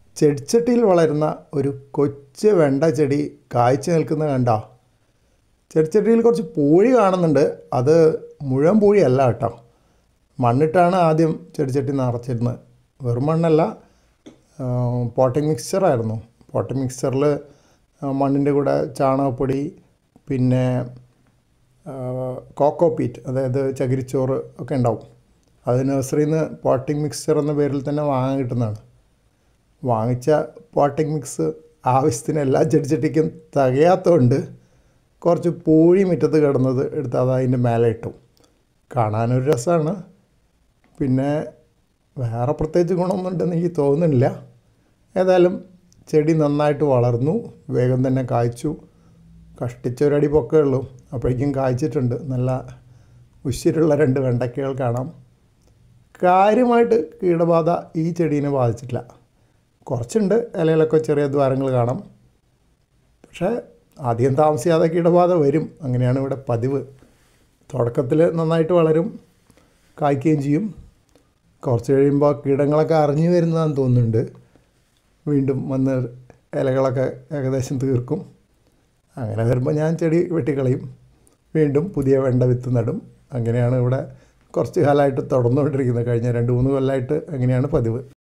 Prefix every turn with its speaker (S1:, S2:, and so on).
S1: ചെടിച്ചട്ടിയിൽ വളരുന്ന ഒരു കൊച്ചു വെണ്ട ചെടി കായ്ച്ചു നിൽക്കുന്നത് കണ്ടോ ചെടിച്ചട്ടിയിൽ കുറച്ച് പൂഴി കാണുന്നുണ്ട് അത് മുഴുവൻ പൂഴിയല്ല കേട്ടോ മണ്ണിട്ടാണ് ആദ്യം ചെടിച്ചട്ടി നിറച്ചിരുന്നത് വെറും മണ്ണല്ല പോട്ടിംഗ് മിക്സ്ചറായിരുന്നു പോട്ടിംഗ് മിക്സ്ചറിൽ മണ്ണിൻ്റെ കൂടെ ചാണകപ്പൊടി പിന്നെ കോക്കോ പീറ്റ് അതായത് ചകിരിച്ചോറ് ഒക്കെ ഉണ്ടാവും അത് നഴ്സറിയിൽ നിന്ന് പോട്ടിംഗ് മിക്സ്ചർ എന്ന പേരിൽ തന്നെ വാങ്ങാൻ കിട്ടുന്നതാണ് വാങ്ങിച്ച പോട്ടിംഗ് മിക്സ് ആവശ്യത്തിന് എല്ലാ ചെടിച്ചട്ടിക്കും തികയാത്തതുകൊണ്ട് കുറച്ച് പൂഴി മുറ്റത്ത് കിടന്നത് എടുത്ത് അത് അതിൻ്റെ മേലെ ഇട്ടു കാണാനൊരു രസമാണ് പിന്നെ വേറെ പ്രത്യേകിച്ച് ഗുണമൊന്നും ഉണ്ടെന്ന് എനിക്ക് തോന്നുന്നില്ല ഏതായാലും ചെടി നന്നായിട്ട് വളർന്നു വേഗം തന്നെ കായ്ച്ചു കഷ്ടിച്ചൊരടി പൊക്കേ ഉള്ളൂ അപ്പോഴേക്കും കായ്ച്ചിട്ടുണ്ട് നല്ല ഉശിരുള്ള രണ്ട് വെണ്ടയ്ക്കകൾ കാണാം കാര്യമായിട്ട് കീടബാധ ഈ ചെടീനെ ബാധിച്ചിട്ടില്ല കുറച്ചുണ്ട് ഇലയിലൊക്കെ ചെറിയ ദ്വാരങ്ങൾ കാണാം പക്ഷേ അധികം താമസിയാതെ കീടബാധ വരും അങ്ങനെയാണ് ഇവിടെ പതിവ് തുടക്കത്തിൽ നന്നായിട്ട് വളരും കായ്ക്കുകയും ചെയ്യും കുറച്ച് കഴിയുമ്പോൾ കീടങ്ങളൊക്കെ അറിഞ്ഞു വരുന്നതാണെന്ന് തോന്നുന്നുണ്ട് വീണ്ടും വന്ന് ഇലകളൊക്കെ ഏകദേശം തീർക്കും അങ്ങനെ വരുമ്പോൾ ഞാൻ ചെടി വെട്ടിക്കളയും വീണ്ടും പുതിയ വെണ്ട വിത്ത് നടും അങ്ങനെയാണ് ഇവിടെ കുറച്ച് കാലമായിട്ട് തുടർന്നുകൊണ്ടിരിക്കുന്നത് കഴിഞ്ഞ രണ്ട് മൂന്ന് കൊല്ലമായിട്ട് അങ്ങനെയാണ് പതിവ്